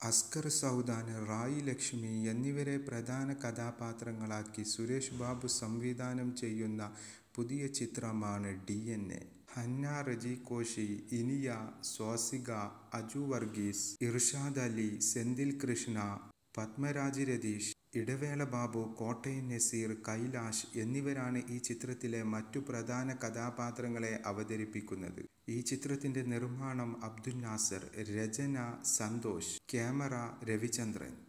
അസ്കർ സൗദാൻ റായി ലക്ഷ്മി എന്നിവരെ പ്രധാന കഥാപാത്രങ്ങളാക്കി സുരേഷ് ബാബു സംവിധാനം ചെയ്യുന്ന പുതിയ ചിത്രമാണ് D N A Hannah Reji Koshy Iniya Swasika Aju Varghese Irshad Ali Senthil Krishna Padmaraj Ratheesh Idavela Babu Kottayam Naseer Kailash എന്നിവരാണ് ഈ ചിത്രത്തിലെ മറ്റു പ്രധാന കഥാപാത്രങ്ങളെ അവതരിപ്പിക്കുന്നത് ഈ ചിത്രത്തിന്റെ നിർമ്മാണം അബ്ദുൽ നാസർ രചന സന്തോഷ് ക്യാമറ രവിചന്ദ്രൻ